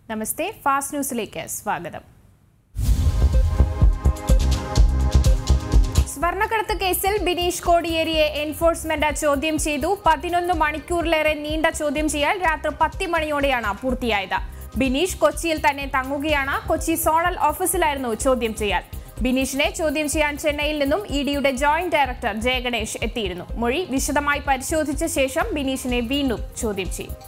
നമസ്തേ fast ന്യൂസിലേക്ക് സ്വാഗതം സ്വർണ്ണക്കടത്ത് കേസിൽ ബിനീഷ് കോടിയേരിയെ എൻഫോഴ്സ്മെന്റ് ചോദ്യം ചെയ്തു പതിനൊന്ന് മണിക്കൂറിലേറെ നീണ്ട ചോദ്യം ചെയ്യൽ രാത്രി പത്ത് മണിയോടെയാണ് പൂർത്തിയായത് ബിനീഷ് കൊച്ചിയിൽ തന്നെ തങ്ങുകയാണ് കൊച്ചി സോണൽ ഓഫീസിലായിരുന്നു ചോദ്യം ചെയ്യൽ ബിനീഷിനെ ചോദ്യം ചെയ്യാൻ ചെന്നൈയിൽ നിന്നും ഇ ഡിയുടെ ജോയിന്റ് ഡയറക്ടർ ജയഗണേഷ് എത്തിയിരുന്നു മൊഴി വിശദമായി പരിശോധിച്ച ശേഷം ബിനീഷിനെ വീണ്ടും ചോദ്യം ചെയ്യും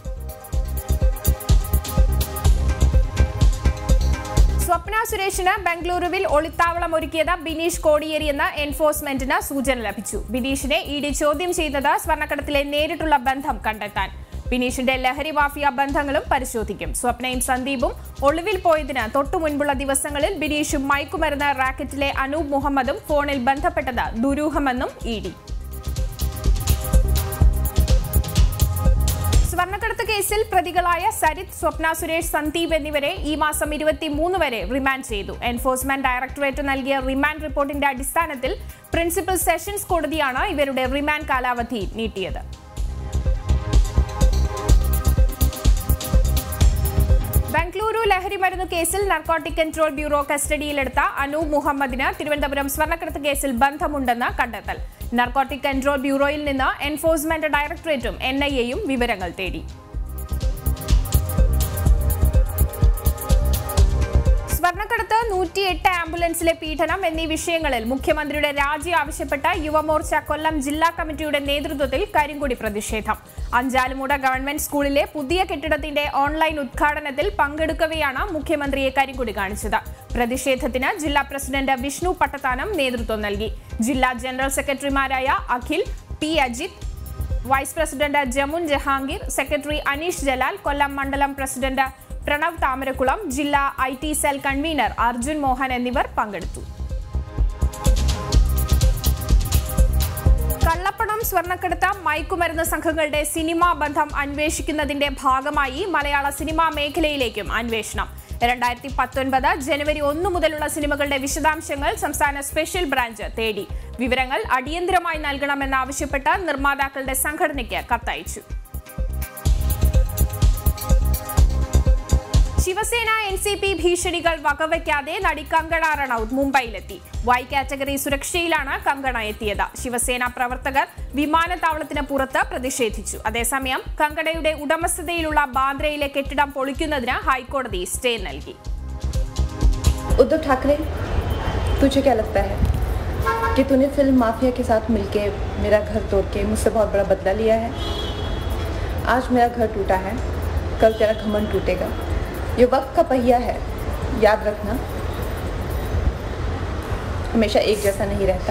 സ്വപ്ന സുരേഷിന് ബംഗളൂരുവിൽ ഒളിത്താവളം ഒരുക്കിയത് ബിനീഷ് കോടിയേരി എന്ന എൻഫോഴ്സ്മെന്റിന് സൂചന ലഭിച്ചു ബിനീഷിനെ ഇ ഡി ചോദ്യം ചെയ്തത് സ്വർണ്ണക്കടത്തിലെ നേരിട്ടുള്ള ബന്ധം കണ്ടെത്താൻ ബിനീഷിന്റെ ലഹരി മാഫിയ ബന്ധങ്ങളും പരിശോധിക്കും സ്വപ്നയും സന്ദീപും ഒളിവിൽ പോയതിന് തൊട്ടു മുൻപുള്ള ദിവസങ്ങളിൽ ബിനീഷും മയക്കുമരുന്ന് റാക്കറ്റിലെ അനൂപ് മുഹമ്മദും ഫോണിൽ ബന്ധപ്പെട്ടത് ദുരൂഹമെന്നും ഇ ഡി സ്വർണ്ണക്കടത്ത് കേസിൽ പ്രതികളായ സരിത് സ്വപ്ന സുരേഷ് സന്ദീപ് എന്നിവരെ ഈ മാസം ഇരുപത്തിമൂന്ന് വരെ റിമാൻഡ് ചെയ്തു എൻഫോഴ്സ്മെന്റ് ഡയറക്ടറേറ്റ് നൽകിയ റിമാൻഡ് റിപ്പോർട്ടിന്റെ അടിസ്ഥാനത്തിൽ പ്രിൻസിപ്പൽ സെഷൻസ് കോടതിയാണ് ഇവരുടെ റിമാൻഡ് കാലാവധി നീട്ടിയത് ബംഗളൂരു ലഹരി മരുന്ന് കേസിൽ നർക്കോട്ടിക് കൺട്രോൾ ബ്യൂറോ കസ്റ്റഡിയിലെടുത്ത അനൂപ് മുഹമ്മദിന് തിരുവനന്തപുരം സ്വർണ്ണക്കടത്ത് കേസിൽ ബന്ധമുണ്ടെന്ന് കണ്ടെത്തൽ നർക്കോട്ടിക് കൺട്രോൾ ബ്യൂറോയിൽ നിന്ന് എൻഫോഴ്സ്മെന്റ് ഡയറക്ടറേറ്റും എൻ ഐ എയും വിവരങ്ങൾ തേടി സ്വർണ്ണക്കടത്ത് നൂറ്റിയെട്ട് ആംബുലൻസിലെ പീഡനം എന്നീ വിഷയങ്ങളിൽ മുഖ്യമന്ത്രിയുടെ രാജി ആവശ്യപ്പെട്ട യുവമോർച്ച കൊല്ലം ജില്ലാ കമ്മിറ്റിയുടെ നേതൃത്വത്തിൽ കരിങ്കൊടി പ്രതിഷേധം അഞ്ചാലുമൂട് ഗവൺമെന്റ് സ്കൂളിലെ പുതിയ കെട്ടിടത്തിന്റെ ഓൺലൈൻ ഉദ്ഘാടനത്തിൽ പങ്കെടുക്കവെയാണ് മുഖ്യമന്ത്രിയെ കരിങ്കൊടി കാണിച്ചത് പ്രതിഷേധത്തിന് ജില്ലാ പ്രസിഡന്റ് വിഷ്ണു പട്ടത്താനം നേതൃത്വം നൽകി ജില്ലാ ജനറൽ സെക്രട്ടറിമാരായ Akhil P Ajith vice president Jamun Jahangir secretary Aneesh Jalal Kollam മണ്ഡലം പ്രസിഡന്റ് പ്രണവ് താമരക്കുളം ജില്ലാ I T cell convener Arjun Mohan എന്നിവർ പങ്കെടുത്തു കള്ളപ്പണം സ്വർണ്ണക്കടത്ത് മയക്കുമരുന്ന് സംഘങ്ങളുടെ സിനിമാ ബന്ധം അന്വേഷിക്കുന്നതിന്റെ ഭാഗമായി മലയാള സിനിമാ മേഖലയിലേക്കും അന്വേഷണം രണ്ടായിരത്തി പത്തൊൻപത് ജനുവരി ഒന്ന് മുതലുള്ള സിനിമകളുടെ വിശദാംശങ്ങൾ സംസ്ഥാന സ്പെഷ്യൽ ബ്രാഞ്ച് തേടി വിവരങ്ങൾ അടിയന്തരമായി നൽകണമെന്നാവശ്യപ്പെട്ട് നിർമ്മാതാക്കളുടെ സംഘടനയ്ക്ക് കത്തയച്ചു ശിവസേന എൻ സി പി ഭീഷണികൾ വകവയ്ക്കാതെ നടി കങ്കണ റണൌത്ത് മുംബൈയിലെത്തി വൈ കാറ്റഗറി സുരക്ഷയിലാണ് കങ്കണ എത്തിയത് ശിവസേന പ്രവർത്തകർ വിമാനത്താവളത്തിന് പുറത്ത് പ്രതിഷേധിച്ചു അതേസമയം കങ്കണയുടെ ഉടമസ്ഥതയിലുള്ള ബാന്ദ്രയിലെ കെട്ടിടം പൊളിക്കുന്നതിന് ഹൈക്കോടതി സ്റ്റേ നൽകി उद्धव ठाकरे तुझे क्या लगता है कि तूने फिल्म माफिया के साथ मिलके मेरा घर तोड़ के मुझसे बहुत बड़ा बदला लिया है आज मेरा घर टूटा है कल तेरा घमंड टूटेगा ये वक्त का पहिया है याद रखना हमेशा एक जैसा नहीं रहता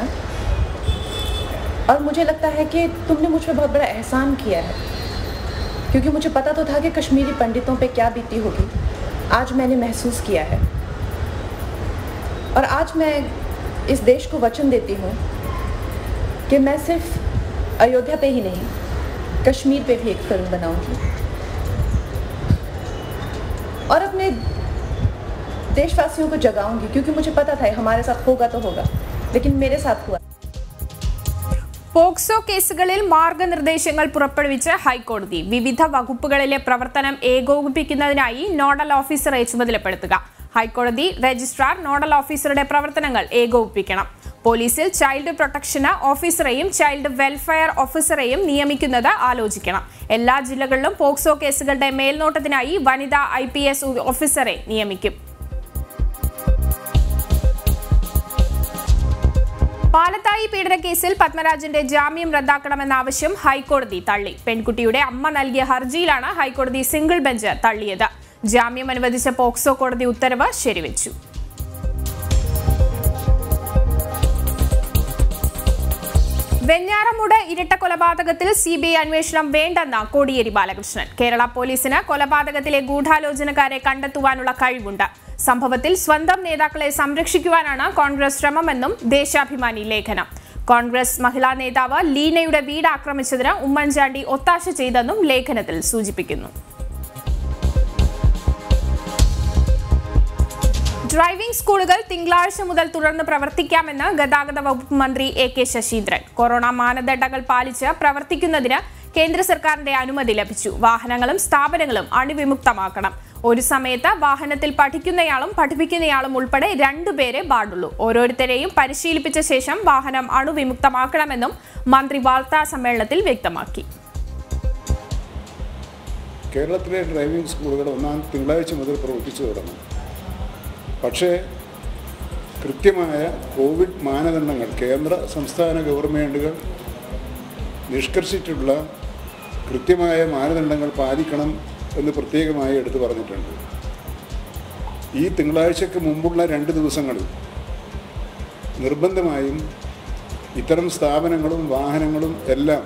और मुझे लगता है कि तुमने मुझ पर बहुत बड़ा एहसान किया है क्योंकि मुझे पता तो था कि कश्मीरी पंडितों पे क्या बीती होगी आज मैंने महसूस किया है और आज मैं इस देश को वचन देती हूँ कि मैं सिर्फ अयोध्या पे ही नहीं कश्मीर पे भी एक फिल्म बनाऊंगी और अपने देशवासियों को जगाऊंगी क्योंकि मुझे पता था हमारे साथ होगा तो होगा लेकिन मेरे साथ हुआ പോക്സോ കേസുകളിൽ മാർഗനിർദ്ദേശങ്ങൾ പുറപ്പെടുവിച്ച് ഹൈക്കോടതി വിവിധ വകുപ്പുകളിലെ പ്രവർത്തനം ഏകോപിപ്പിക്കുന്നതിനായി നോഡൽ ഓഫീസറെ ചുമതലപ്പെടുത്തുക ഹൈക്കോടതി രജിസ്ട്രാർ നോഡൽ ഓഫീസറുടെ പ്രവർത്തനങ്ങൾ ഏകോപിപ്പിക്കണം പോലീസിൽ ചൈൽഡ് പ്രൊട്ടക്ഷന് ഓഫീസറെയും ചൈൽഡ് വെൽഫെയർ ഓഫീസറെയും നിയമിക്കുന്നത് ആലോചിക്കണം എല്ലാ ജില്ലകളിലും പോക്സോ കേസുകളുടെ മേൽനോട്ടത്തിനായി വനിതാ ഐ ഓഫീസറെ നിയമിക്കും പാലത്തായി പീഡനക്കേസിൽ പത്മരാജന്റെ ജാമ്യം റദ്ദാക്കണമെന്ന ആവശ്യം ഹൈക്കോടതി തള്ളി പെൺകുട്ടിയുടെ അമ്മ നൽകിയ ഹർജിയിലാണ് ഹൈക്കോടതി സിംഗിൾ ബെഞ്ച് തള്ളിയത് ജാമ്യം അനുവദിച്ച പോക്സോ കോടതി ഉത്തരവ് ശരിവെച്ചു വെഞ്ഞാറമൂട് ഇരട്ട കൊലപാതകത്തിൽ സി ബി ഐ അന്വേഷണം വേണ്ടെന്ന കോടിയേരി ബാലകൃഷ്ണൻ കേരള പോലീസിന് കൊലപാതകത്തിലെ ഗൂഢാലോചനക്കാരെ കണ്ടെത്തുവാനുള്ള കഴിവുണ്ട് സംഭവത്തിൽ സ്വന്തം നേതാക്കളെ സംരക്ഷിക്കുവാനാണ് കോൺഗ്രസ് ശ്രമമെന്നും ദേശാഭിമാനി ലേഖനം കോൺഗ്രസ് മഹിളാ നേതാവ് ലീനയുടെ വീട് ആക്രമിച്ചതിന് ഉമ്മൻചാണ്ടി ഒത്താശ ചെയ്തെന്നും ലേഖനത്തിൽ സൂചിപ്പിക്കുന്നു ഡ്രൈവിംഗ് സ്കൂളുകൾ തിങ്കളാഴ്ച മുതൽ തുടർന്ന് പ്രവർത്തിക്കാമെന്ന് ഗതാഗത വകുപ്പ് മന്ത്രി എ കെ ശശീന്ദ്രൻ കൊറോണ മാനദണ്ഡങ്ങൾ പാലിച്ച് പ്രവർത്തിക്കുന്നതിന് കേന്ദ്ര സർക്കാരിന്റെ അനുമതി ലഭിച്ചു വാഹനങ്ങളും സ്ഥാപനങ്ങളും അണുവിമുക്തമാക്കണം ഒരു സമയത്ത് വാഹനത്തിൽ പഠിക്കുന്നയാളും പഠിപ്പിക്കുന്നയാളും ഉൾപ്പെടെ രണ്ടുപേരെ പാടുള്ളൂ ഓരോരുത്തരെയും പരിശീലിപ്പിച്ച ശേഷം വാഹനം അണുവിമുക്തമാക്കണമെന്നും മന്ത്രി വാർത്താ സമ്മേളനത്തിൽ വ്യക്തമാക്കി കേരളത്തിലെ ഡ്രൈവിംഗ് സ്കൂളുകൾ ഒന്നാം തിങ്കളാഴ്ച മുതൽ പ്രവർത്തിച്ചു തുടങ്ങും പക്ഷേ കൃത്യമായ കോവിഡ് മാനദണ്ഡങ്ങൾ കേന്ദ്ര സംസ്ഥാന ഗവൺമെൻറ്റുകൾ നിഷ്കർഷിച്ചിട്ടുള്ള കൃത്യമായ മാനദണ്ഡങ്ങൾ പാലിക്കണം എന്ന് പ്രത്യേകമായി എടുത്തു പറഞ്ഞിട്ടുണ്ട് ഈ തിങ്കളാഴ്ചക്ക് മുമ്പുള്ള രണ്ട് ദിവസങ്ങളിൽ നിർബന്ധമായും ഇത്തരം സ്ഥാപനങ്ങളും വാഹനങ്ങളും എല്ലാം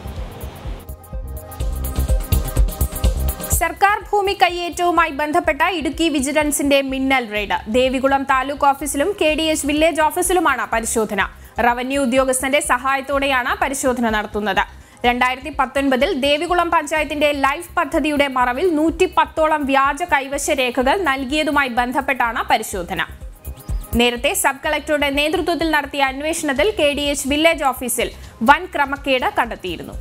സർക്കാർ ഭൂമി കയ്യേറ്റവുമായി ബന്ധപ്പെട്ട ഇടുക്കി വിജിലൻസിന്റെ മിന്നൽ റെയ്ഡ് ദേവികുളം താലൂക്ക് ഓഫീസിലും കെ ഡി എച്ച് വില്ലേജ് ഓഫീസിലുമാണ് പരിശോധന റവന്യൂ ഉദ്യോഗസ്ഥന്റെ സഹായത്തോടെയാണ് പരിശോധന നടത്തുന്നത് രണ്ടായിരത്തി പത്തൊൻപതിൽ ദേവികുളം പഞ്ചായത്തിന്റെ ലൈഫ് പദ്ധതിയുടെ മറവിൽ നൂറ്റി പത്തോളം വ്യാജ കൈവശ രേഖകൾ നൽകിയതുമായി ബന്ധപ്പെട്ടാണ് പരിശോധന നേരത്തെ സബ് കളക്ടറുടെ നേതൃത്വത്തിൽ നടത്തിയ അന്വേഷണത്തിൽ കെ ഡി എച്ച് വില്ലേജ് ഓഫീസിൽ വൻ ക്രമക്കേട് കണ്ടെത്തിയിരുന്നു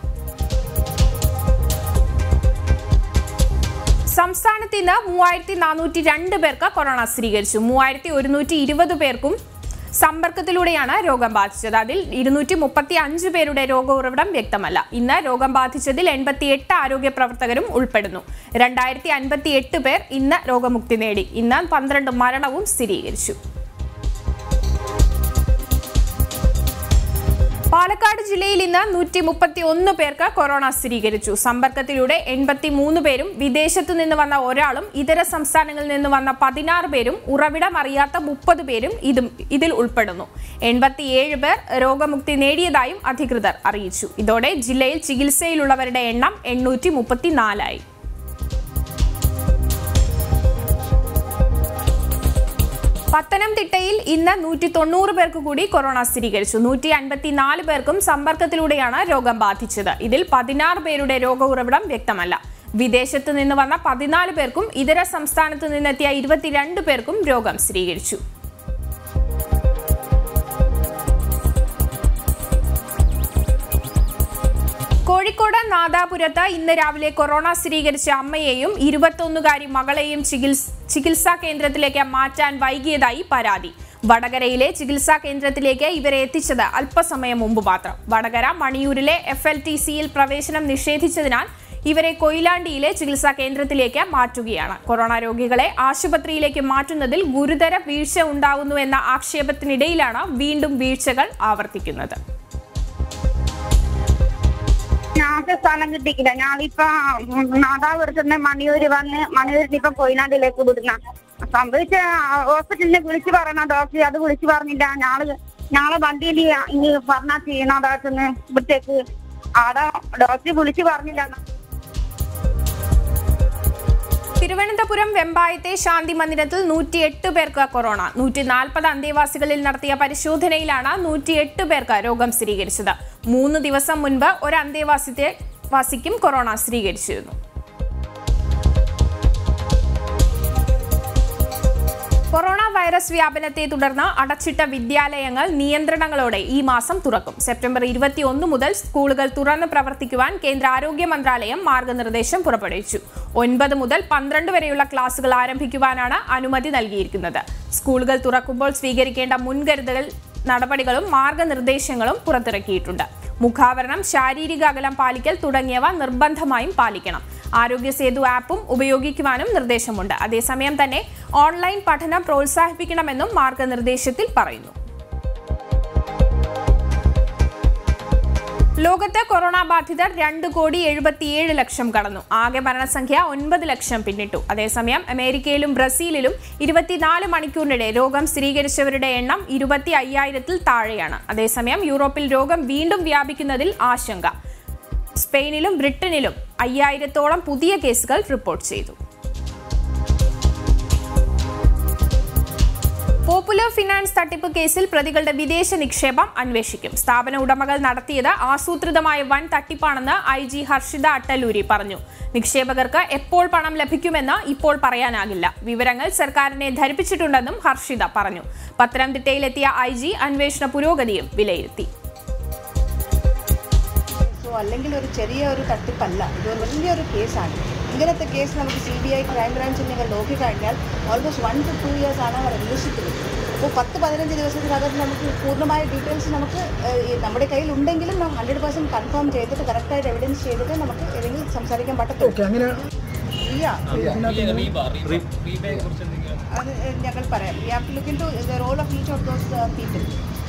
സംസ്ഥാനത്ത് ഇന്ന് മൂവായിരത്തി നാനൂറ്റി രണ്ട് പേർക്ക് കൊറോണ സ്ഥിരീകരിച്ചു മൂവായിരത്തി ഒരുന്നൂറ്റി ഇരുപത് പേർക്കും സമ്പർക്കത്തിലൂടെയാണ് രോഗം ബാധിച്ചത് അതിൽ ഇരുന്നൂറ്റി മുപ്പത്തി അഞ്ച് പേരുടെ രോഗ ഉറവിടം വ്യക്തമല്ല ഇന്ന് രോഗം ബാധിച്ചതിൽ എൺപത്തിയെട്ട് ആരോഗ്യ പ്രവർത്തകരും ഉൾപ്പെടുന്നു രണ്ടായിരത്തി അൻപത്തി എട്ട് പേർ ഇന്ന് രോഗമുക്തി നേടി ഇന്ന് പന്ത്രണ്ട് മരണവും സ്ഥിരീകരിച്ചു പാലക്കാട് ജില്ലയിൽ ഇന്ന് നൂറ്റി മുപ്പത്തി ഒന്ന് പേർക്ക് കൊറോണ സ്ഥിരീകരിച്ചു സമ്പർക്കത്തിലൂടെ എൺപത്തി മൂന്ന് പേരും വിദേശത്തു നിന്ന് വന്ന ഒരാളും ഇതര സംസ്ഥാനങ്ങളിൽ നിന്ന് വന്ന പതിനാറ് പേരും ഉറവിടം അറിയാത്ത മുപ്പത് പേരും ഇതും ഇതിൽ ഉൾപ്പെടുന്നു എൺപത്തിയേഴ് പേർ രോഗമുക്തി നേടിയതായും അധികൃതർ അറിയിച്ചു ഇതോടെ ജില്ലയിൽ ചികിത്സയിലുള്ളവരുടെ എണ്ണം എണ്ണൂറ്റി മുപ്പത്തിനാലായി പത്തനംതിട്ടയിൽ ഇന്ന് നൂറ്റി തൊണ്ണൂറ് പേർക്ക് കൂടി കൊറോണ സ്ഥിരീകരിച്ചു നൂറ്റി അൻപത്തിനാല് പേർക്കും സമ്പർക്കത്തിലൂടെയാണ് രോഗം ബാധിച്ചത് ഇതിൽ പതിനാറ് പേരുടെ രോഗ ഉറവിടം വ്യക്തമല്ല വിദേശത്ത് നിന്ന് വന്ന പതിനാല് പേർക്കും ഇതര സംസ്ഥാനത്ത് നിന്നെത്തിയ ഇരുപത്തിരണ്ട് പേർക്കും രോഗം സ്ഥിരീകരിച്ചു കോഴിക്കോട് നാദാപുരത്ത് ഇന്ന് രാവിലെ കൊറോണ സ്ഥിരീകരിച്ച അമ്മയെയും ഇരുപത്തൊന്നുകാരി മകളെയും ചികിത്സ ചികിത്സാ കേന്ദ്രത്തിലേക്ക് മാറ്റാൻ വൈകിയതായി പരാതി വടകരയിലെ ചികിത്സാ കേന്ദ്രത്തിലേക്ക് ഇവരെ എത്തിച്ചത് അല്പസമയം മുമ്പ് മാത്രം വടകര മണിയൂരിലെ എഫ് എൽ ടി സിയിൽ പ്രവേശനം നിഷേധിച്ചതിനാൽ ഇവരെ കൊയിലാണ്ടിയിലെ ചികിത്സാ കേന്ദ്രത്തിലേക്ക് മാറ്റുകയാണ് കൊറോണ രോഗികളെ ആശുപത്രിയിലേക്ക് മാറ്റുന്നതിൽ ഗുരുതര വീഴ്ച ഉണ്ടാകുന്നുവെന്ന ആക്ഷേപത്തിനിടയിലാണ് വീണ്ടും വീഴ്ചകൾ ആവർത്തിക്കുന്നത് ഞങ്ങൾക്ക് സ്ഥലം കിട്ടിക്കില്ല ഞങ്ങളിപ്പോ നാദാപുരത്തുനിന്ന് മണിയൂര് വന്ന് മണിയൂരിൽ ഇപ്പൊ കൊയിലാണ്ടിലേക്ക് വിടുന്ന സംഭവിച്ച ഹോസ്പിറ്റലിനെ വിളിച്ചു പറയണ ഡോക്ടർ അത് വിളിച്ചു പറഞ്ഞില്ല ഞങ്ങള് ഞങ്ങളെ വണ്ടിയിൽ ഇനി പറഞ്ഞാ ചെയ്യണതാക്കുന്ന് ഇവിടത്തേക്ക് ആടെ ഡോക്ടർ വിളിച്ചു പറഞ്ഞില്ല തിരുവനന്തപുരം വെമ്പായത്തെ ശാന്തി മന്ദിരത്തിൽ നൂറ്റിയെട്ട് പേർക്ക് കൊറോണ നൂറ്റി നാൽപ്പത് അന്തേവാസികളിൽ നടത്തിയ പരിശോധനയിലാണ് നൂറ്റിയെട്ട് പേർക്ക് രോഗം സ്ഥിരീകരിച്ചത് മൂന്ന് ദിവസം മുൻപ് ഒരു അന്തേവാസിത്തെ വാസിക്കും കൊറോണ സ്ഥിരീകരിച്ചിരുന്നു കൊറോണ വൈറസ് വ്യാപനത്തെ തുടർന്ന് അടച്ചിട്ട വിദ്യാലയങ്ങൾ നിയന്ത്രണങ്ങളോടെ ഈ മാസം തുറക്കും സെപ്റ്റംബർ ഇരുപത്തിയൊന്ന് മുതൽ സ്കൂളുകൾ തുറന്ന് പ്രവർത്തിക്കുവാൻ കേന്ദ്ര ആരോഗ്യ മന്ത്രാലയം മാർഗനിർദ്ദേശം പുറപ്പെടുവിച്ചു ഒൻപത് മുതൽ പന്ത്രണ്ട് വരെയുള്ള ക്ലാസുകൾ ആരംഭിക്കുവാനാണ് അനുമതി നൽകിയിരിക്കുന്നത് സ്കൂളുകൾ തുറക്കുമ്പോൾ സ്വീകരിക്കേണ്ട മുൻകരുതൽ നടപടികളും മാർഗനിർദ്ദേശങ്ങളും പുറത്തിറക്കിയിട്ടുണ്ട് മുഖാവരണം ശാരീരിക അകലം പാലിക്കൽ തുടങ്ങിയവ നിർബന്ധമായും പാലിക്കണം ആരോഗ്യ സേതു ആപ്പും ഉപയോഗിക്കുവാനും നിർദ്ദേശമുണ്ട് അതേസമയം തന്നെ ഓൺലൈൻ പഠനം പ്രോത്സാഹിപ്പിക്കണമെന്നും മാർഗനിർദ്ദേശത്തിൽ പറയുന്നു ലോകത്ത് കൊറോണ ബാധിതർ രണ്ട് കോടി എഴുപത്തിയേഴ് ലക്ഷം കടന്നു ആകെ മരണസംഖ്യ ഒൻപത് ലക്ഷം പിന്നിട്ടു അതേസമയം അമേരിക്കയിലും ബ്രസീലിലും ഇരുപത്തിനാല് മണിക്കൂറിനിടെ രോഗം സ്ഥിരീകരിച്ചവരുടെ എണ്ണം ഇരുപത്തി അയ്യായിരത്തിൽ താഴെയാണ് അതേസമയം യൂറോപ്പിൽ രോഗം വീണ്ടും വ്യാപിക്കുന്നതിൽ ആശങ്ക സ്പെയിനിലും ബ്രിട്ടനിലും അയ്യായിരത്തോളം പുതിയ കേസുകൾ റിപ്പോർട്ട് ചെയ്തു പോപ്പുലർ ഫിനാൻസ് തട്ടിപ്പ് കേസിൽ പ്രതികളുടെ വിദേശ നിക്ഷേപം അന്വേഷിക്കും സ്ഥാപന ഉടമകൾ നടത്തിയത് ആസൂത്രിതമായ വൻ തട്ടിപ്പാണെന്ന് ഐ ജി ഹർഷിത അട്ടല്ലൂരി പറഞ്ഞു നിക്ഷേപകർക്ക് എപ്പോൾ പണം ലഭിക്കുമെന്ന് ഇപ്പോൾ പറയാനാകില്ല വിവരങ്ങൾ സർക്കാരിനെ ധരിപ്പിച്ചിട്ടുണ്ടെന്നും ഹർഷിത പറഞ്ഞു പത്തനംതിട്ടയിലെത്തിയ ഐ ജി അന്വേഷണ പുരോഗതിയും വിലയിരുത്തി സോ അല്ലെങ്കിൽ ഒരു ചെറിയ ഒരു തട്ടിപ്പല്ല ഇത് ഒരു വലിയൊരു കേസാണ് ഇങ്ങനത്തെ കേസ് നമുക്ക് സി ബി ഐ ക്രൈംബ്രാഞ്ചിൽ നിങ്ങൾ നോക്കിക്കഴിഞ്ഞാൽ almost one two two years ആണ് അവർ അന്വേഷിക്കുന്നത് അപ്പോൾ പത്ത് പതിനഞ്ച് ദിവസത്തിനകത്ത് നമുക്ക് പൂർണ്ണമായ ഡീറ്റെയിൽസ് നമുക്ക് ഏഹ്, ഈ നമ്മുടെ കയ്യിൽ ഉണ്ടെങ്കിലും നാം ഹൺഡ്രഡ് പെർസെൻറ്റ് കൺഫേം ചെയ്തിട്ട് കറക്റ്റായിട്ട് എവിഡൻസ് ചെയ്തിട്ട് നമുക്ക് ഏതെങ്കിലും സംസാരിക്കാൻ പറ്റത്തുള്ളൂ ഓക്കെ അങ്ങനെ ഇല്ല ഇതിനകത്ത് അത് ഞങ്ങൾ പറയാം we have to look into the role of each of those people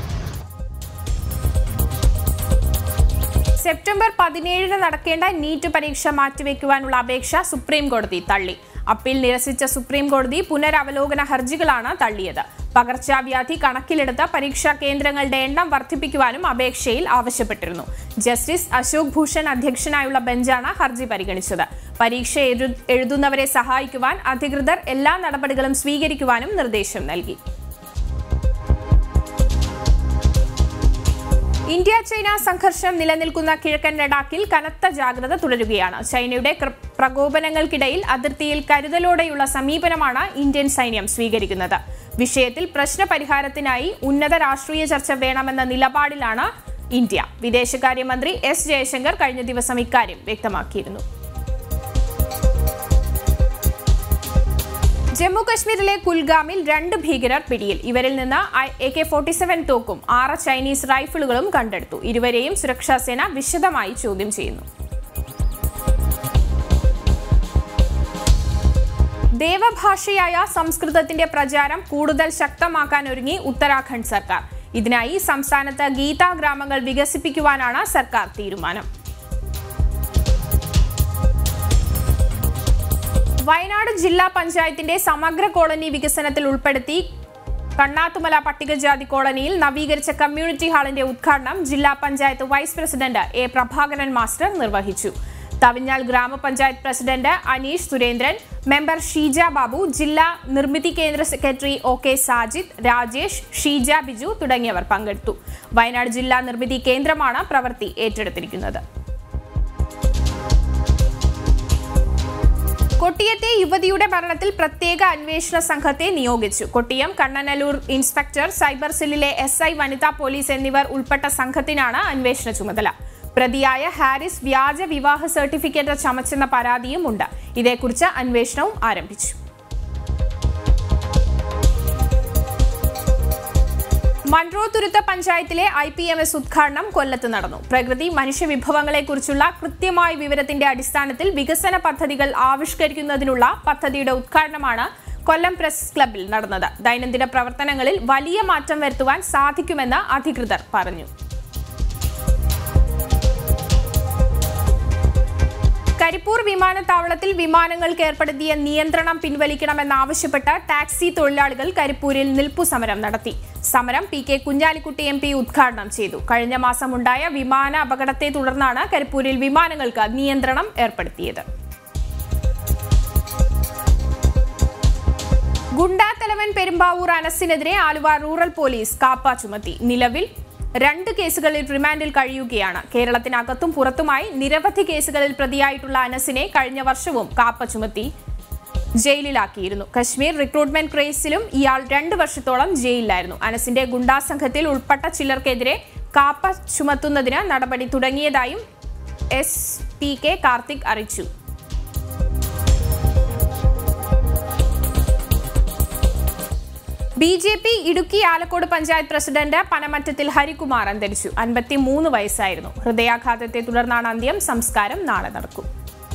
September പതിനേഴിന് നടക്കേണ്ട നീറ്റ് പരീക്ഷ മാറ്റിവെക്കുവാനുള്ള അപേക്ഷ സുപ്രീം കോടതി തള്ളി അപ്പീൽ നിരസിച്ച സുപ്രീം കോടതി പുനരവലോകന ഹർജികളാണ് തള്ളിയത് പകർച്ചവ്യാധി കണക്കിലെടുത്ത് പരീക്ഷാ കേന്ദ്രങ്ങളുടെ എണ്ണം വർദ്ധിപ്പിക്കുവാനും അപേക്ഷയിൽ ആവശ്യപ്പെട്ടിരുന്നു ജസ്റ്റിസ് അശോക് ഭൂഷൺ അധ്യക്ഷനായുള്ള ബെഞ്ചാണ് ഹർജി പരിഗണിച്ചത് പരീക്ഷ എഴു- എഴുതുന്നവരെ സഹായിക്കുവാൻ അധികൃതർ എല്ലാ നടപടികളും സ്വീകരിക്കുവാനും നിർദ്ദേശം നൽകി ഇന്ത്യ ചൈന സംഘർഷം നിലനിൽക്കുന്ന കിഴക്കൻ ലഡാക്കിൽ കനത്ത ജാഗ്രത തുടരുകയാണ് ചൈനയുടെ കൃ- പ്രകോപനങ്ങൾക്കിടയിൽ അതിർത്തിയിൽ കരുതലോടെയുള്ള സമീപനമാണ് ഇന്ത്യൻ സൈന്യം സ്വീകരിക്കുന്നത് വിഷയത്തിൽ പ്രശ്നപരിഹാരത്തിനായി ഉന്നത രാഷ്ട്രീയ ചർച്ച വേണമെന്ന നിലപാടിലാണ് ഇന്ത്യ വിദേശകാര്യമന്ത്രി എസ് ജയശങ്കർ കഴിഞ്ഞ ദിവസം ഇക്കാര്യം വ്യക്തമാക്കിയിരുന്നു ജമ്മു കശ്മീരിലെ കുൽഗാമിൽ രണ്ട് ഭീകരർ പിടിയിൽ ഇവരിൽ നിന്ന് എ കെ ഫോർട്ടി സെവൻ തോക്കും ആറ് ചൈനീസ് റൈഫിളുകളും കണ്ടെടുത്തു ഇരുവരെയും സുരക്ഷാസേന വിശദമായി ചോദ്യം ചെയ്യുന്നു ദേവഭാഷയായ സംസ്കൃതത്തിന്റെ പ്രചാരം കൂടുതൽ ശക്തമാക്കാൻ ഒരുങ്ങി ഉത്തരാഖണ്ഡ് സർക്കാർ ഇതിനായി സംസ്ഥാനത്ത് ഗീതാ ഗ്രാമങ്ങൾ വികസിപ്പിക്കുവാനാണ് സർക്കാർ തീരുമാനം വയനാട് ജില്ലാ പഞ്ചായത്തിന്റെ സമഗ്ര കോളനി വികസനത്തിൽ ഉൾപ്പെടുത്തി കണ്ണാത്തുമല പട്ടികജാതി കോളനിയിൽ നവീകരിച്ച കമ്മ്യൂണിറ്റി ഹാളിന്റെ ഉദ്ഘാടനം ജില്ലാ panchayat vice president A Prabhakaran master നിർവഹിച്ചു തവിഞ്ഞാൽ ഗ്രാമപഞ്ചായത്ത് പ്രസിഡന്റ് അനീഷ് സുരേന്ദ്രൻ മെമ്പർ ഷീജ ബാബു ജില്ലാ നിർമ്മിതി കേന്ദ്ര secretary O K Sajid Rajesh Sheeja Biju തുടങ്ങിയവർ പങ്കെടുത്തു വയനാട് ജില്ലാ നിർമ്മിതി കേന്ദ്രമാണ് പ്രവൃത്തി ഏറ്റെടുത്തിരിക്കുന്നത് കൊട്ടിയത്തെ യുവതിയുടെ മരണത്തിൽ പ്രത്യേക അന്വേഷണ സംഘത്തെ നിയോഗിച്ചു കൊട്ടിയം കണ്ണനല്ലൂർ ഇൻസ്പെക്ടർ സൈബർ സെല്ലിലെ എസ് ഐ വനിതാ പോലീസ് എന്നിവർ ഉൾപ്പെട്ട സംഘത്തിനാണ് അന്വേഷണ ചുമതല പ്രതിയായ ഹാരിസ് വ്യാജ വിവാഹ സർട്ടിഫിക്കറ്റ് ചമച്ചെന്ന പരാതിയും ഉണ്ട് ഇതേക്കുറിച്ച് അന്വേഷണവും ആരംഭിച്ചു മൺട്രോ തുരുത്ത പഞ്ചായത്തിലെ ഐ പി എം എസ് ഉദ്ഘാടനം കൊല്ലത്ത് നടന്നു പ്രകൃതി മനുഷ്യവിഭവങ്ങളെക്കുറിച്ചുള്ള കൃത്യമായ വിവരത്തിന്റെ അടിസ്ഥാനത്തിൽ വികസന പദ്ധതികൾ ആവിഷ്കരിക്കുന്നതിനുള്ള പദ്ധതിയുടെ ഉദ്ഘാടനമാണ് കൊല്ലം പ്രസ് ക്ലബിൽ നടന്നത് ദൈനംദിന പ്രവർത്തനങ്ങളിൽ വലിയ മാറ്റം വരുത്തുവാൻ സാധിക്കുമെന്ന് അധികൃതർ പറഞ്ഞു കരിപ്പൂർ വിമാനത്താവളത്തിൽ വിമാനങ്ങൾക്ക് ഏർപ്പെടുത്തിയ നിയന്ത്രണം പിൻവലിക്കണമെന്നാവശ്യപ്പെട്ട് ടാക്സി തൊഴിലാളികൾ കരിപ്പൂരിൽ നിൽപ്പു സമരം നടത്തി സമരം P K Kunhalikutty M P ഉദ്ഘാടനം ചെയ്തു കഴിഞ്ഞ മാസം ഉണ്ടായ വിമാന അപകടത്തെ തുടർന്നാണ് കരിപ്പൂരിൽ വിമാനങ്ങൾക്ക് നിയന്ത്രണം ഏർപ്പെടുത്തിയത് ഗുണ്ടാത്തലവൻ പെരുമ്പാവൂർ അനസിനെതിരെ ആലുവ റൂറൽ പോലീസ് കാപ്പ ചുമത്തി നിലവിൽ രണ്ട് കേസുകളിൽ റിമാൻഡിൽ കഴിയുകയാണ് കേരളത്തിനകത്തും പുറത്തുമായി നിരവധി കേസുകളിൽ പ്രതിയായിട്ടുള്ള അനസിനെ കഴിഞ്ഞ വർഷവും കാപ്പ ചുമത്തി ജയിലിലാക്കിയിരുന്നു കശ്മീർ റിക്രൂട്ട്മെന്റ് ക്രേസിലും ഇയാൾ രണ്ട് വർഷത്തോളം ജയിലിലായിരുന്നു അനസിന്റെ ഗുണ്ടാ സംഘത്തിൽ ഉൾപ്പെട്ട ചിലർക്കെതിരെ കാപ്പ ചുമത്തുന്നതിന് നടപടി തുടങ്ങിയതായും എസ് പി കെ കാർത്തിക് അറിയിച്ചു B J P Idukki Alakode panchayat president Panamattathil Harikumar അന്തരിച്ചു അൻപത്തിമൂന്ന് വയസ്സായിരുന്നു ഹൃദയാഘാതത്തെ തുടർന്നാണ് അന്ത്യം സംസ്കാരം നാളെ നടക്കും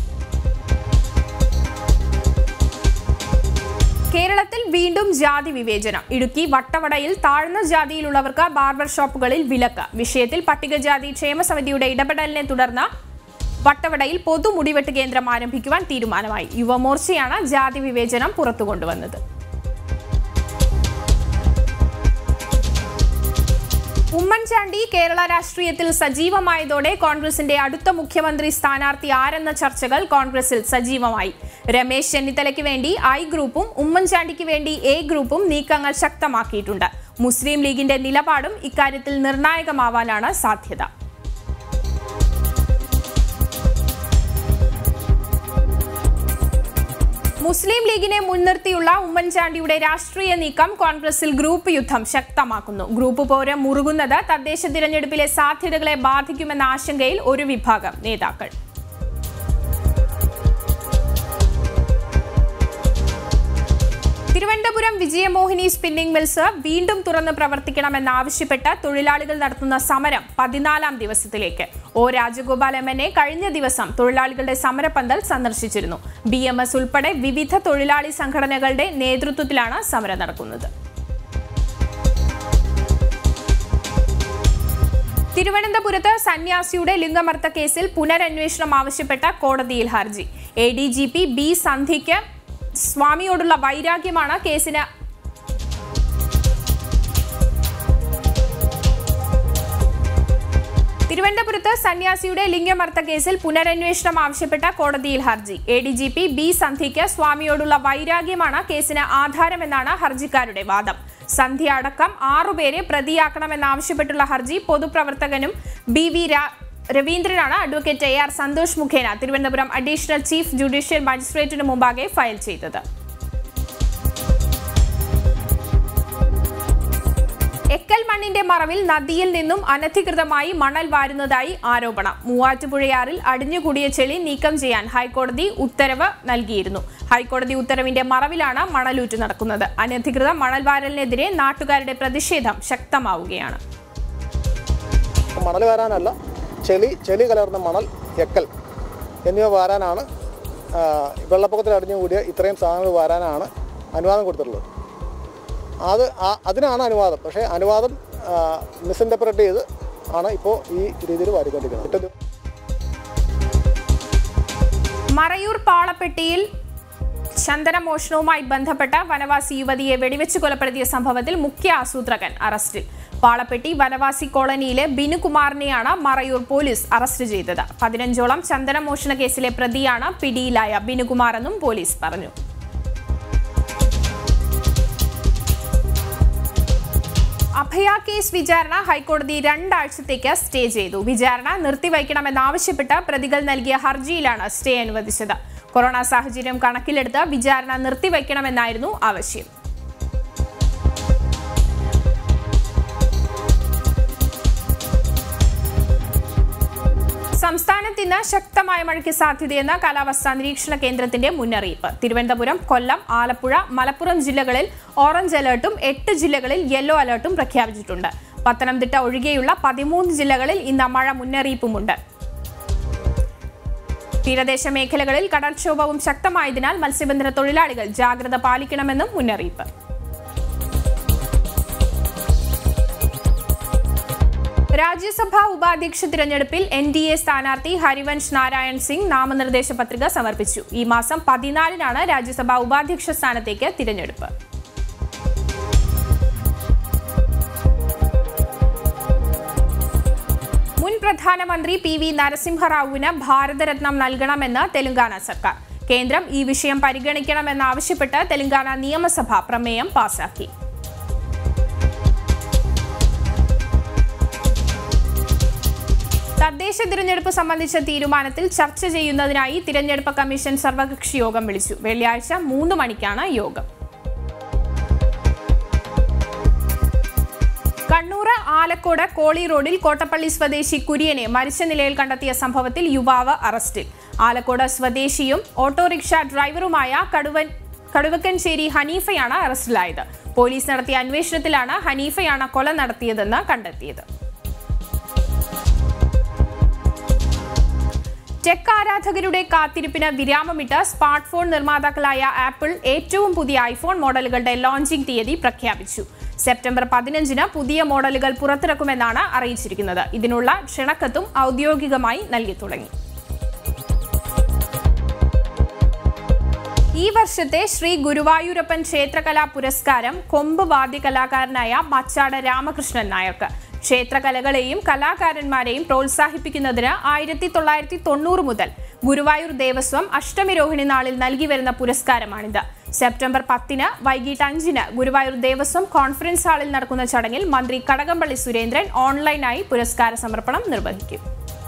കേരളത്തിൽ വീണ്ടും ജാതി വിവേചനം ഇടുക്കി വട്ടവടയിൽ താഴ്ന്ന ജാതിയിലുള്ളവർക്ക് ബാർബർ ഷോപ്പുകളിൽ വിലക്ക് വിഷയത്തിൽ പട്ടികജാതി ക്ഷേമസമിതിയുടെ ഇടപെടലിനെ തുടർന്ന് വട്ടവടയിൽ പൊതു മുടിവെട്ട് കേന്ദ്രം ആരംഭിക്കുവാൻ തീരുമാനമായി യുവമോർച്ചയാണ് ജാതി വിവേചനം പുറത്തു കൊണ്ടുവന്നത് ഉമ്മൻചാണ്ടി കേരള രാഷ്ട്രീയത്തിൽ സജീവമായതോടെ കോൺഗ്രസിന്റെ അടുത്ത മുഖ്യമന്ത്രി സ്ഥാനാർത്ഥി ആരെന്ന ചർച്ചകൾ കോൺഗ്രസിൽ സജീവമായി രമേശ് ചെന്നിത്തലയ്ക്ക് വേണ്ടി ഐ ഗ്രൂപ്പും ഉമ്മൻചാണ്ടിക്ക് വേണ്ടി എ ഗ്രൂപ്പും നീക്കങ്ങൾ ശക്തമാക്കിയിട്ടുണ്ട് മുസ്ലിം ലീഗിന്റെ നിലപാടും ഇക്കാര്യത്തിൽ നിർണായകമാവാനാണ് സാധ്യത മുസ്ലിം ലീഗിനെ മുൻനിർത്തിയുള്ള ഉമ്മൻചാണ്ടിയുടെ രാഷ്ട്രീയ നീക്കം കോൺഗ്രസിൽ ഗ്രൂപ്പ് യുദ്ധം ശക്തമാക്കുന്നു ഗ്രൂപ്പ് പോര് മുറുകുന്നത് തദ്ദേശ തിരഞ്ഞെടുപ്പിലെ സാധ്യതകളെ ബാധിക്കുമെന്ന ആശങ്കയിൽ ഒരു വിഭാഗം നേതാക്കൾ വിജയമോഹിനി സ്പിന്നിംഗ് മിൽസ് വീണ്ടും തുറന്ന് പ്രവർത്തിക്കണമെന്നാവശ്യപ്പെട്ട് തൊഴിലാളികൾ നടത്തുന്ന സമരം പതിനാലാം ദിവസത്തിലേക്ക് O Rajagopal M N A കഴിഞ്ഞ ദിവസം തൊഴിലാളികളുടെ സമരപന്തൽ സന്ദർശിച്ചിരുന്നു ബി എം എസ് ഉൾപ്പെടെ വിവിധ തൊഴിലാളി സംഘടനകളുടെ നേതൃത്വത്തിലാണ് സമരം നടക്കുന്നത് തിരുവനന്തപുരത്ത് സന്യാസിയുടെ ലിംഗമർത്ത കേസിൽ പുനരന്വേഷണം ആവശ്യപ്പെട്ട കോടതിയിൽ ഹർജി A D G P B സന്ധ്യയ്ക്ക് സ്വാമിയോടുള്ള വൈരാഗ്യമാണ് കേസിന് തിരുവനന്തപുരത്ത് സന്യാസിയുടെ ലിംഗമർത്ത കേസിൽ പുനരന്വേഷണം ആവശ്യപ്പെട്ട കോടതിയിൽ ഹർജി A D G P B സന്ധ്യയ്ക്ക് സ്വാമിയോടുള്ള വൈരാഗ്യമാണ് കേസിന് ആധാരമെന്നാണ് ഹർജിക്കാരുടെ വാദം സന്ധ്യ അടക്കം ആറുപേരെ പ്രതിയാക്കണമെന്നാവശ്യപ്പെട്ടുള്ള ഹർജി പൊതുപ്രവർത്തകനും ബി വി രാ- രവീന്ദ്രനാണ് അഡ്വക്കേറ്റ് എ ആർ സന്തോഷ് മുഖേന തിരുവനന്തപുരം അഡീഷണൽ ചീഫ് ജുഡീഷ്യൽ മജിസ്ട്രേറ്റിന് മുമ്പാകെ ഫയൽ ചെയ്തത് എക്കൽ മണ്ണിന്റെ മറവിൽ നദിയിൽ നിന്നും അനധികൃതമായി മണൽ വാരുന്നതായി ആരോപണം മൂവാറ്റുപുഴയാറിൽ അടിഞ്ഞുകൂടിയ ചെളി നീക്കം ചെയ്യാൻ ഹൈക്കോടതി ഉത്തരവ് നൽകിയിരുന്നു ഹൈക്കോടതി ഉത്തരവിന്റെ മറവിലാണ് മണലൂറ്റ് നടക്കുന്നത് അനധികൃത മണൽ വാരലിനെതിരെ നാട്ടുകാരുടെ പ്രതിഷേധം ശക്തമാവുകയാണ് മണൽ വാരാനല്ല ചെളി ചെളി കലർന്ന മണൽ എക്കൽ എന്നിവ വാരാനാണ് ആ, വെള്ളപ്പൊക്കത്തിൽ അടിഞ്ഞുകൂടിയ ഇത്രയും സാധനങ്ങൾ വാരാനാണ് അനുവാദം കൊടുത്തിട്ടുള്ളത് അത് ആ- അതിനാണ് അനുവാദം പക്ഷേ അനുവാദം മിസ്ഇൻ്റർപ്രറ്റ് ചെയ്ത് ആണ് ഇപ്പോൾ ഈ രീതിയിൽ വാരിക്കൊണ്ടിരിക്കുന്നത് എട്ട് ദിവ- മറയൂർ പാളപ്പെട്ടിയിൽ ചന്ദനമോഷണവുമായി ബന്ധപ്പെട്ട വനവാസി യുവതിയെ വെടിവെച്ച് കൊലപ്പെടുത്തിയ സംഭവത്തിൽ മുഖ്യ ആസൂത്രകൻ അറസ്റ്റിൽ പാളപ്പെട്ടി വനവാസി കോളനിയിലെ ബിനുകുമാറിനെയാണ് മറയൂർ പോലീസ് അറസ്റ്റ് ചെയ്തത് പതിനഞ്ചോളം ചന്ദനമോഷണ കേസിലെ പ്രതിയാണ് പിടിയിലായ ബിനുകുമാർ എന്നും പോലീസ് പറഞ്ഞു അഭയ കേസ് വിചാരണ ഹൈക്കോടതി രണ്ടാഴ്ചത്തേക്ക് സ്റ്റേ ചെയ്തു വിചാരണ നിർത്തിവയ്ക്കണമെന്നാവശ്യപ്പെട്ട് പ്രതികൾ നൽകിയ ഹർജിയിലാണ് സ്റ്റേ അനുവദിച്ചത് കൊറോണ സാഹചര്യം കണക്കിലെടുത്ത് വിചാരണ നിർത്തിവയ്ക്കണമെന്നായിരുന്നു ആവശ്യം സംസ്ഥാനത്ത് ഇന്ന് ശക്തമായ മഴയ്ക്ക് സാധ്യതയെന്ന കാലാവസ്ഥാ നിരീക്ഷണ കേന്ദ്രത്തിന്റെ മുന്നറിയിപ്പ് തിരുവനന്തപുരം കൊല്ലം ആലപ്പുഴ മലപ്പുറം ജില്ലകളിൽ ഓറഞ്ച് അലർട്ടും എട്ട് ജില്ലകളിൽ യെല്ലോ അലർട്ടും പ്രഖ്യാപിച്ചിട്ടുണ്ട് പത്തനംതിട്ട ഒഴികെയുള്ള പതിമൂന്ന് ജില്ലകളിൽ ഇന്ന് മഴ മുന്നറിയിപ്പുമുണ്ട് തീരദേശ മേഖലകളിൽ കടൽക്ഷോഭവും ശക്തമായതിനാൽ മത്സ്യബന്ധന തൊഴിലാളികൾ ജാഗ്രത പാലിക്കണമെന്നും മുന്നറിയിപ്പ് രാജ്യസഭാ ഉപാധ്യക്ഷ തിരഞ്ഞെടുപ്പിൽ എൻ ഡി എ സ്ഥാനാർത്ഥി ഹരിവൻഷ് നാരായൺ സിംഗ് നാമനിർദ്ദേശ പത്രിക സമർപ്പിച്ചു ഈ മാസം പതിനാലിനാണ് രാജ്യസഭാ ഉപാധ്യക്ഷ സ്ഥാനത്തേക്ക് തിരഞ്ഞെടുപ്പ് മുൻ പ്രധാനമന്ത്രി പി വി നരസിംഹറാവുവിന് ഭാരതരത്നം നൽകണമെന്ന് തെലങ്കാന സർക്കാർ കേന്ദ്രം ഈ വിഷയം പരിഗണിക്കണമെന്നാവശ്യപ്പെട്ട് തെലങ്കാന നിയമസഭ പ്രമേയം പാസാക്കി തദ്ദേശ തിരഞ്ഞെടുപ്പ് സംബന്ധിച്ച തീരുമാനത്തിൽ ചർച്ച ചെയ്യുന്നതിനായി തിരഞ്ഞെടുപ്പ് കമ്മീഷൻ സർവകക്ഷി യോഗം വിളിച്ചു വെള്ളിയാഴ്ച മൂന്ന് മണിക്കാണ് യോഗം കണ്ണൂർ ആലക്കോട് കോളി റോഡിൽ കോട്ടപ്പള്ളി സ്വദേശി കുര്യനെ മരിച്ച നിലയിൽ കണ്ടെത്തിയ സംഭവത്തിൽ യുവാവ് അറസ്റ്റിൽ ആലക്കോട് സ്വദേശിയും ഓട്ടോറിക്ഷ ഡ്രൈവറുമായ കടുവൻ കടുവക്കൻശ്ശേരി ഹനീഫയാണ് അറസ്റ്റിലായത് പോലീസ് നടത്തിയ അന്വേഷണത്തിലാണ് ഹനീഫയാണ് കൊല നടത്തിയതെന്ന് കണ്ടെത്തിയത് ടെക് ആരാധകരുടെ കാത്തിരിപ്പിന് വിരാമമിട്ട് സ്മാർട്ട് ഫോൺ നിർമ്മാതാക്കളായ ആപ്പിൾ ഏറ്റവും പുതിയ ഐഫോൺ മോഡലുകളുടെ ലോഞ്ചിംഗ് തീയതി പ്രഖ്യാപിച്ചു സെപ്റ്റംബർ പതിനഞ്ചിന് പുതിയ മോഡലുകൾ പുറത്തിറക്കുമെന്നാണ് അറിയിച്ചിരിക്കുന്നത് ഇതിനുള്ള ക്ഷണക്കത്തും ഔദ്യോഗികമായി നൽകി തുടങ്ങി ഈ വർഷത്തെ ശ്രീ ഗുരുവായൂരപ്പൻ ക്ഷേത്രകലാ പുരസ്കാരം കൊമ്പ് വാദ്യകലാകാരനായ മച്ചാട് രാമകൃഷ്ണൻ നായർക്ക് ക്ഷേത്രകലകളെയും കലാകാരന്മാരെയും പ്രോത്സാഹിപ്പിക്കുന്നതിന് ആയിരത്തി തൊള്ളായിരത്തി തൊണ്ണൂറ് മുതൽ ഗുരുവായൂർ ദേവസ്വം അഷ്ടമി രോഹിണി നാളിൽ നൽകി വരുന്ന പുരസ്കാരമാണിത് സെപ്റ്റംബർ പത്തിന് വൈകിട്ട് അഞ്ചിന് ഗുരുവായൂർ ദേവസ്വം കോൺഫറൻസ് ഹാളിൽ നടക്കുന്ന ചടങ്ങിൽ മന്ത്രി കടകംപള്ളി സുരേന്ദ്രൻ ഓൺലൈനായി പുരസ്കാര സമർപ്പണം നിർവഹിക്കും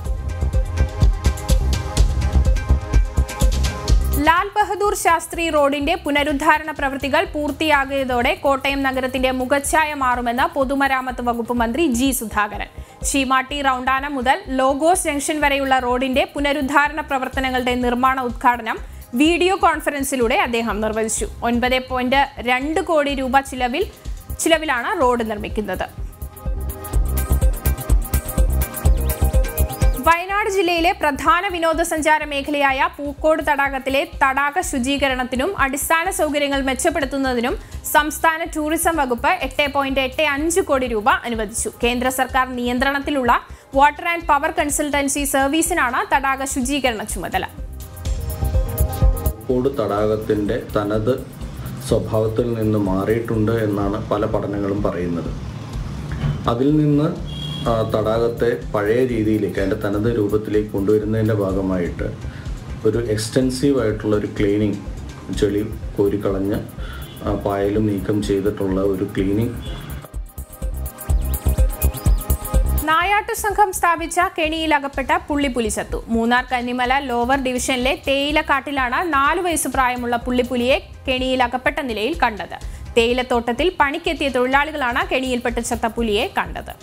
ലാൽ ബഹദൂർ ശാസ്ത്രി റോഡിന്റെ പുനരുദ്ധാരണ പ്രവൃത്തികൾ പൂർത്തിയാകിയതോടെ കോട്ടയം നഗരത്തിന്റെ മുഖച്ഛായ മാറുമെന്ന് പൊതുമരാമത്ത് വകുപ്പ് മന്ത്രി ജി സുധാകരൻ ശീമാട്ടി റൌണ്ടാന മുതൽ ലോഗോസ് ജംഗ്ഷൻ വരെയുള്ള റോഡിന്റെ പുനരുദ്ധാരണ പ്രവർത്തനങ്ങളുടെ നിർമ്മാണ ഉദ്ഘാടനം വീഡിയോ കോൺഫറൻസിലൂടെ അദ്ദേഹം നിർവഹിച്ചു ഒൻപത് പോയിന്റ് രണ്ട് കോടി രൂപ ചിലവിൽ ചിലവിലാണ് റോഡ് നിർമ്മിക്കുന്നത് വയനാട് ജില്ലയിലെ പ്രധാന വിനോദസഞ്ചാര മേഖലയായ പൂക്കോട് തടാകത്തിലെ തടാക ശുചീകരണത്തിനും അടിസ്ഥാന സൗകര്യങ്ങൾ മെച്ചപ്പെടുത്തുന്നതിനും സംസ്ഥാന ടൂറിസം വകുപ്പ് എട്ട് പോയിന്റ് എട്ട് അഞ്ച് കോടി രൂപ അനുവദിച്ചു കേന്ദ്ര സർക്കാർ നിയന്ത്രണത്തിലുള്ള വാട്ടർ ആൻഡ് പവർ കൺസൾട്ടൻസി സർവീസിനാണ് തടാക ശുചീകരണ ചുമതല പൂക്കോട് തടാകത്തിൻ്റെ തനത് സ്വഭാവത്തിൽ നിന്ന് മാറിയിട്ടുണ്ട് എന്നാണ് പല പഠനങ്ങളും പറയുന്നത് അതിൽ നിന്ന് ആ, തടാകത്തെ പഴയ രീതിയിലേക്ക് അതിൻ്റെ തനത് രൂപത്തിലേക്ക് കൊണ്ടുവരുന്നതിൻ്റെ ഭാഗമായിട്ട് ഒരു എക്സ്റ്റെൻസീവ് ആയിട്ടുള്ള ഒരു ക്ലീനിങ് ചെളി കോരിക്കളഞ്ഞ് ആ, പായലും നീക്കം ചെയ്തിട്ടുള്ള ഒരു ക്ലീനിങ് നായാട്ടു സംഘം സ്ഥാപിച്ച കെണിയിൽ അകപ്പെട്ട പുള്ളിപ്പുലി ചത്തു മൂന്നാർ കന്നിമല ലോവർ ഡിവിഷനിലെ തേയിലക്കാട്ടിലാണ് നാലു വയസ്സ് പ്രായമുള്ള പുള്ളിപ്പുലിയെ കെണിയിൽ അകപ്പെട്ട നിലയിൽ കണ്ടത് തേയിലത്തോട്ടത്തിൽ പണിക്കെത്തിയ തൊഴിലാളികളാണ് കെണിയിൽപ്പെട്ട് ചത്ത പുലിയെ കണ്ടത്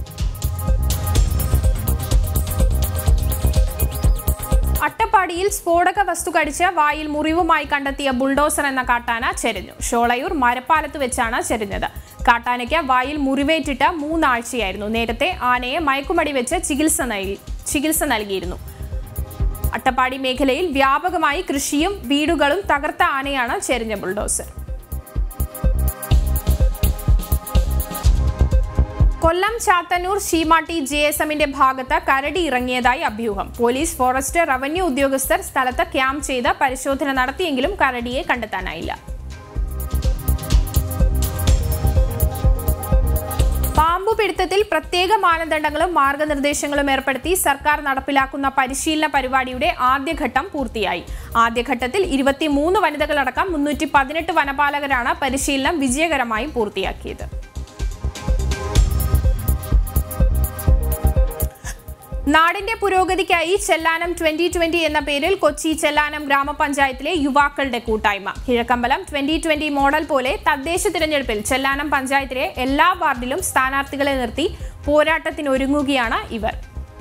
അട്ടപ്പാടിയിൽ സ്ഫോടക വസ്തു കടിച്ച് വായിൽ മുറിവുമായി കണ്ടെത്തിയ ബുൾഡോസർ എന്ന കാട്ടാന ചെരിഞ്ഞു ഷോളയൂർ മരപ്പാലത്ത് വെച്ചാണ് ചെരിഞ്ഞത് കാട്ടാനയ്ക്ക് വായിൽ മുറിവേറ്റിട്ട് മൂന്നാഴ്ചയായിരുന്നു നേരത്തെ ആനയെ മയക്കുമടി വെച്ച് ചികിത്സ നൽകി ചികിത്സ നൽകിയിരുന്നു അട്ടപ്പാടി മേഖലയിൽ വ്യാപകമായി കൃഷിയും വീടുകളും തകർത്ത ആനയാണ് ചെരിഞ്ഞ bulldozer Kollam Chathannoor Seematti J S എമ്മിന്റെ ഭാഗത്ത് കരടി ഇറങ്ങിയതായി അഭ്യൂഹം പോലീസ് ഫോറസ്റ്റ് റവന്യൂ ഉദ്യോഗസ്ഥർ സ്ഥലത്ത് ക്യാമ്പ് ചെയ്ത് പരിശോധന നടത്തിയെങ്കിലും കരടിയെ കണ്ടെത്താനായില്ല പാമ്പുപിടുത്തത്തിൽ പ്രത്യേക മാനദണ്ഡങ്ങളും മാർഗനിർദ്ദേശങ്ങളും ഏർപ്പെടുത്തി സർക്കാർ നടപ്പിലാക്കുന്ന പരിശീലന പരിപാടിയുടെ ആദ്യഘട്ടം പൂർത്തിയായി ആദ്യഘട്ടത്തിൽ ഇരുപത്തിമൂന്ന് വനിതകളടക്കം മുന്നൂറ്റി പതിനെട്ട് വനപാലകരാണ് പരിശീലനം വിജയകരമായി പൂർത്തിയാക്കിയത് നാടിന്റെ പുരോഗതിക്കായി ചെല്ലാനം ട്വന്റി ട്വന്റി എന്ന പേരിൽ കൊച്ചി ചെല്ലാനം ഗ്രാമപഞ്ചായത്തിലെ യുവാക്കളുടെ കൂട്ടായ്മ കിഴക്കമ്പലം ട്വന്റി ട്വന്റി മോഡൽ പോലെ തദ്ദേശ തിരഞ്ഞെടുപ്പിൽ ചെല്ലാനം പഞ്ചായത്തിലെ എല്ലാ വാർഡിലും സ്ഥാനാർത്ഥികളെ നിർത്തി പോരാട്ടത്തിനൊരുങ്ങുകയാണ് ഇവർ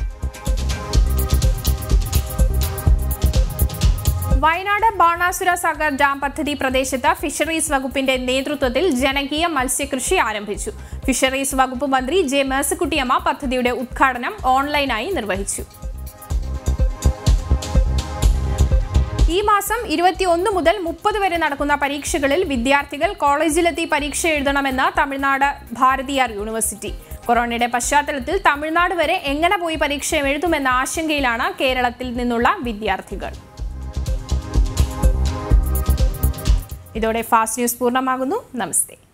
വയനാട് ബാണാസുര സാഗർ ഡാം പദ്ധതി പ്രദേശത്ത് ഫിഷറീസ് വകുപ്പിന്റെ നേതൃത്വത്തിൽ ജനകീയ മത്സ്യകൃഷി ആരംഭിച്ചു ഫിഷറീസ് വകുപ്പ് മന്ത്രി ജെ മേഴ്സിക്കുട്ടിയമ്മ പദ്ധതിയുടെ ഉദ്ഘാടനം ഓൺലൈനായി നിർവഹിച്ചു ഈ മാസം ഇരുപത്തിയൊന്ന് മുതൽ മുപ്പത് വരെ നടക്കുന്ന പരീക്ഷകളിൽ വിദ്യാർത്ഥികൾ കോളേജിലെത്തി പരീക്ഷ എഴുതണമെന്ന് തമിഴ്നാട് ഭാരതിയാർ യൂണിവേഴ്സിറ്റി കൊറോണയുടെ പശ്ചാത്തലത്തിൽ തമിഴ്നാട് വരെ എങ്ങനെ പോയി പരീക്ഷ എഴുതുമെന്ന ആശങ്കയിലാണ് കേരളത്തിൽ നിന്നുള്ള വിദ്യാർത്ഥികൾ ഇതോടെ ഫാസ്റ്റ് ന്യൂസ് പൂർണ്ണമാകുന്നു നമസ്തേ